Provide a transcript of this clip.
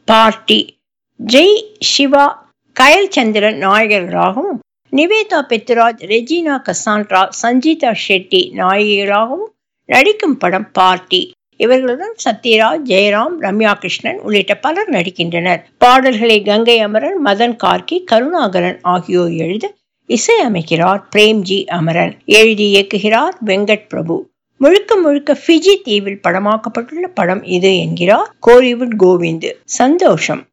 party Jai Siva Kayal Chandran நாயகர்களாகவும் Nivetha Pethuraj Regina Cassandra Sanjeetha Shetty நாயகிகளாகவும் நடிக்கும் படம் பார்ட்டி இவர்களுடன் சத்யராஜ் ஜெயராம் ரம்யா கிருஷ்ணன் உள்ளிட்ட பலர் நடிக்கின்றனர் பாடல்களை கங்கை அமரன் மதன் கார்கி கருணாகரன் ஆகியோர் எழுத இசையமைக்கிறார் பிரேம்ஜி அமரன் எழுதி இயக்குகிறார் வெங்கட் பிரபு முழுக்க முழுக்க ஃபிஜி தீவில் படமாக்கப்பட்டுள்ள படம் இது என்கிறார் கோலிவுட் கோவிந்த் சந்தோஷம்